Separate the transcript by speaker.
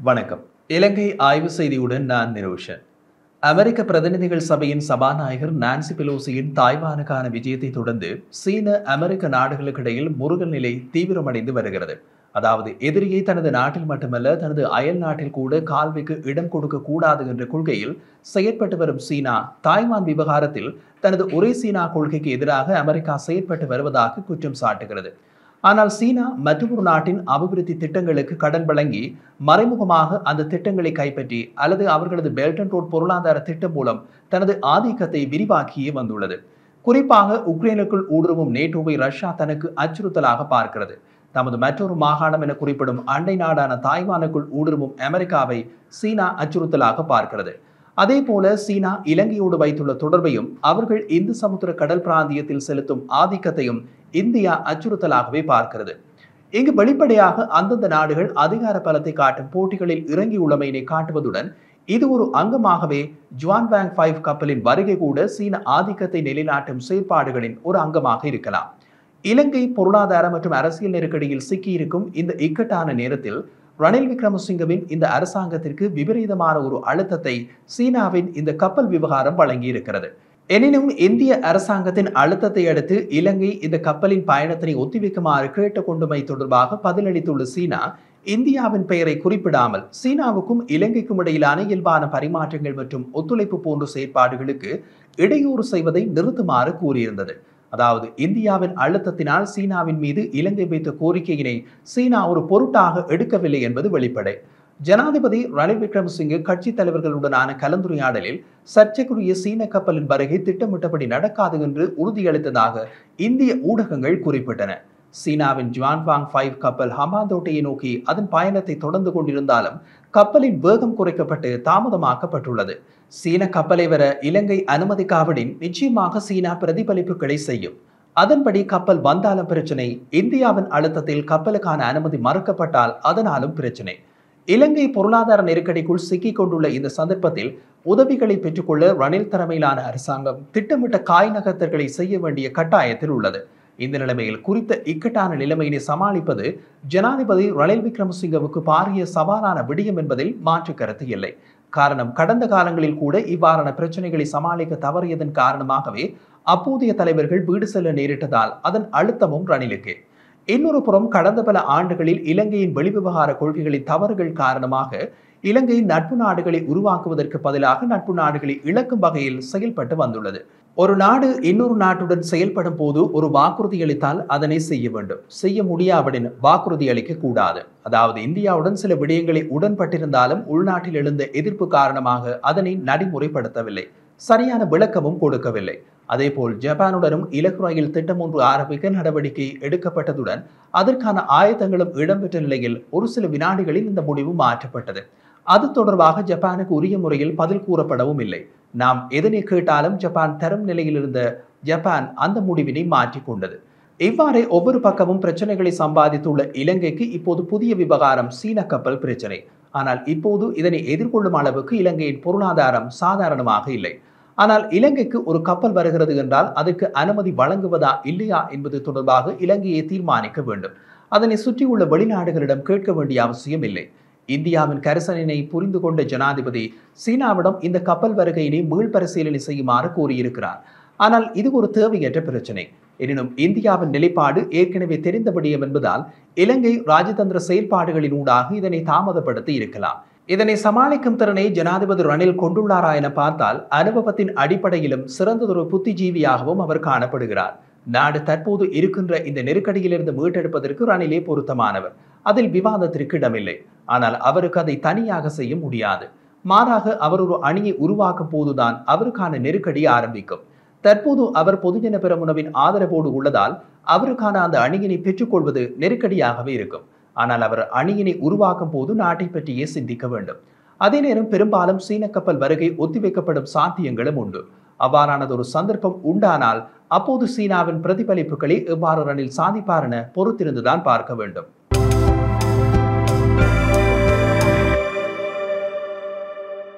Speaker 1: வணக்கம் இலங்கை ஆய்வு செய்தியுடன் நான் நிரோஷன் அமெரிக்க பிரதிநிதிகள் சபையின் சபாநாயகர் நான்சி பெலோசியின் தாய்வானுக்கான விஜயத்தை தொடர்ந்து சீன அமெரிக்க நாடுகளுக்கிடையில் முருகல் நிலை தீவிரமடைந்து வருகிறது அதாவது எதிரியை தனது நாட்டில் மட்டுமல்ல தனது அயல் நாட்டில் கூட கால்விக்கு இடம் கொடுக்க கூடாது என்ற கொள்கையில் செயற்பட்டு வரும் சீனா தாய்வான் விவகாரத்தில் தனது ஒரே சீனா கொள்கைக்கு எதிராக அமெரிக்கா செயற்பட்டு வருவதாக குற்றம் சாட்டுகிறது ஆனால் சீனா மற்றொரு நாட்டின் அபிவிருத்தி திட்டங்களுக்கு கடன் வழங்கி மறைமுகமாக அந்த திட்டங்களை கைப்பற்றி அல்லது அவர்களது பெல்ட் அண்ட் ரோட் பொருளாதார திட்டம் மூலம் தனது ஆதிக்கத்தை விரிவாக்கியே வந்துள்ளது குறிப்பாக உக்ரைனுக்குள் ஊடுருவும் நேட்டோவை ரஷ்யா தனக்கு அச்சுறுத்தலாக பார்க்கிறது தமது மற்றொரு மாகாணம் என குறிப்பிடும் அண்டை நாடான தாய்வானுக்குள் ஊடுருவும் அமெரிக்காவை சீனா அச்சுறுத்தலாக பார்க்கிறது அதே போல சீனா இலங்கையோடு வைத்துள்ள தொடர்பையும் அவர்கள் இந்து சமுத்திர கடல் பிராந்தியத்தில் செலுத்தும் ஆதிக்கத்தையும் இந்தியா அச்சுறுத்தலாகவே பார்க்கிறது இங்கு வெளிப்படையாக அந்தந்த நாடுகள் அதிகார பலத்தை காட்டும் போட்டிகளில் இறங்கியுள்ளமையினை காட்டுவதுடன் இது ஒரு அங்கமாகவே ஜுவான் பேங் ஃபைவ் கப்பலின் வருகை கூட சீன ஆதிக்கத்தை நிலைநாட்டும் செயற்பாடுகளின் ஒரு அங்கமாக இருக்கலாம் இலங்கை பொருளாதார மற்றும் அரசியல் நெருக்கடியில் சிக்கியிருக்கும் இந்த இக்கட்டான நேரத்தில் ரணில் விக்ரமசிங்கவின் இந்த அரசாங்கத்திற்கு விபரீதமான ஒரு அழுத்தத்தை சீனாவின் இந்த கப்பல் விவகாரம் வழங்கியிருக்கிறது எனினும் இந்திய அரசாங்கத்தின் அழுத்தத்தை அடுத்து இலங்கை இந்த கப்பலின் பயணத்தினை ஒத்திவைக்குமாறு கேட்டுக்கொண்டுமை தொடர்பாக பதிலளித்துள்ள சீனா இந்தியாவின் பெயரை குறிப்பிடாமல் சீனாவுக்கும் இலங்கைக்கும் இடையிலான இயல்பான பரிமாற்றங்கள் மற்றும் ஒத்துழைப்பு போன்ற செயற்பாடுகளுக்கு இடையூறு செய்வதை நிறுத்துமாறு கூறியிருந்தது அதாவது இந்தியாவின் அழுத்தத்தினால் சீனாவின் மீது இலங்கை வைத்த கோரிக்கையினை சீனா ஒரு பொருட்டாக எடுக்கவில்லை என்பது வெளிப்படை ஜனாதிபதி ரணில் விக்ரமசிங்கே கட்சி தலைவர்களுடனான கலந்துரையாடலில் சர்ச்சைக்குரிய சீன கப்பலின் வருகை திட்டமிட்டபடி நடக்காது என்று உறுதியளித்ததாக இந்திய ஊடகங்கள் குறிப்பிட்டன சீனாவின் ஜுவான்வாங் ஃபைவ் கப்பல் ஹமாந்தோட்டையை நோக்கி அதன் பயணத்தை தொடர்ந்து கொண்டிருந்தாலும் கப்பலின் வேகம் குறைக்கப்பட்டு தாமதமாக்கப்பட்டுள்ளது சீன கப்பலை வர இலங்கை அனுமதிக்காவிடின் நிச்சயமாக சீனா பிரதிபலிப்புகளை செய்யும் அதன்படி கப்பல் வந்தாலும் பிரச்சனை இந்தியாவின் அழுத்தத்தில் கப்பலுக்கான அனுமதி மறுக்கப்பட்டால் அதனாலும் பிரச்சனை இலங்கை பொருளாதார நெருக்கடிக்குள் சிக்கிக் கொண்டுள்ள இந்த சந்தர்ப்பத்தில் உதவிகளை பெற்றுக்கொள்ள ரணில் தலைமையிலான அரசாங்கம் திட்டமிட்ட காய் நகர்த்தல்களை செய்ய வேண்டிய கட்டாயத்தில் உள்ளது இந்த நிலைமையில் குறித்த இக்கட்டான நிலைமையினை சமாளிப்பது ஜனாதிபதி ரணில் விக்ரமசிங்கவுக்கு பாரிய சவாலான விடயம் என்பதில் மாற்று கருத்து இல்லை காரணம் கடந்த காலங்களில் கூட இவ்வாறான பிரச்சனைகளை சமாளிக்க தவறியதன் காரணமாகவே அப்போதைய தலைவர்கள் வீடு செல்ல நேரிட்டதால் அதன் அழுத்தமும் ரணிலுக்கு இன்னொரு புறம் கடந்த பல ஆண்டுகளில் இலங்கையின் வெளிவிவகார கொள்கைகளின் தவறுகள் காரணமாக இலங்கையின் நட்பு நாடுகளை உருவாக்குவதற்கு பதிலாக நட்பு நாடுகளை இழக்கும் வகையில் செயல்பட்டு வந்துள்ளது ஒரு நாடு இன்னொரு நாட்டுடன் செயல்படும் போது ஒரு வாக்குறுதி அளித்தால் அதனை செய்ய வேண்டும் செய்ய முடியாவிடன் வாக்குறுதி அளிக்க கூடாது அதாவது இந்தியாவுடன் சில விடயங்களை உடன்பட்டிருந்தாலும் உள்நாட்டில் எழுந்த எதிர்ப்பு காரணமாக அதனை நடைமுறைப்படுத்தவில்லை சரியான விளக்கமும் கொடுக்கவில்லை அதேபோல் ஜப்பானுடனும் இலகு ரயில் திட்டம் ஒன்று ஆரம்பிக்க நடவடிக்கை எடுக்கப்பட்டதுடன் அதற்கான ஆயத்தங்களும் இடம்பெற்ற நிலையில் ஒரு சில வினாடிகளில் இந்த முடிவு மாற்றப்பட்டது அது தொடர்பாக ஜப்பானுக்கு உரிய முறையில் பதில் கூறப்படவும் இல்லை நாம் எதனை கேட்டாலும் ஜப்பான் தரும் நிலையில் இருந்த ஜப்பான் அந்த முடிவினை மாற்றிக்கொண்டது இவ்வாறே ஒவ்வொரு பக்கமும் பிரச்சனைகளை சம்பாதித்துள்ள இலங்கைக்கு இப்போது புதிய விவகாரம் சீன கப்பல் பிரச்சனை ஆனால் இப்போது இதனை எதிர்கொள்ளும் அளவுக்கு இலங்கையின் பொருளாதாரம் சாதாரணமாக இல்லை ஆனால் இலங்கைக்கு ஒரு கப்பல் வருகிறது என்றால் அதற்கு அனுமதி வழங்குவதா இல்லையா என்பது தொடர்பாக இலங்கையை தீர்மானிக்க வேண்டும் அதனை சுற்றியுள்ள வெளிநாடுகளிடம் கேட்க வேண்டிய அவசியம் இல்லை இந்தியாவின் கரிசனினை புரிந்து கொண்ட ஜனாதிபதி சீனாவிடம் இந்த கப்பல் வருகையினை மீள்பரிசீலனை செய்யுமாறு கூறியிருக்கிறார் ஆனால் இது ஒரு தேவையற்ற பிரச்சனை எனினும் இந்தியாவின் நிலைப்பாடு ஏற்கனவே தெரிந்த விடயம் என்பதால் இலங்கை ராஜதந்திர செயல்பாடுகளின் ஊடாக இதனை தாமதப்படுத்தி இருக்கலாம் இதனை சமாளிக்கும் திறனை ஜனாதிபதி ரணில் கொண்டுள்ளாரா என பார்த்தால் அனுபவத்தின் அடிப்படையிலும் சிறந்ததொரு புத்திஜீவியாகவும் அவர் காணப்படுகிறார் நாடு தற்போது இருக்கின்ற இந்த நெருக்கடியிலிருந்து மீட்டெடுப்பதற்கு ரணிலே பொருத்தமானவர் அதில் விவாதத்திற்கு இடமில்லை ஆனால் அவருக்கு அதை தனியாக செய்ய முடியாது மாறாக அவர் ஒரு அணியை உருவாக்கும் போதுதான் அவருக்கான நெருக்கடி ஆரம்பிக்கும் தற்போது அவர் பொதுஜன பெரமுனவின் ஆதரவோடு உள்ளதால் அவருக்கான அந்த அணியினை பெற்றுக்கொள்வது நெருக்கடியாகவே இருக்கும் ஆனால் அவர் அணியினை உருவாக்கும் போது நாட்டை பற்றியே சிந்திக்க வேண்டும் அதே நேரம் பெரும்பாலும் சீன கப்பல் வருகை ஒத்திவைக்கப்படும் சாத்தியங்களும் உண்டு அவ்வாறானதொரு சந்தர்ப்பம் உண்டானால் அப்போது சீனாவின் பிரதிபலிப்புகளை எவ்வாறு ரணில் சாதிப்பார் என பொறுத்திருந்துதான் பார்க்க வேண்டும்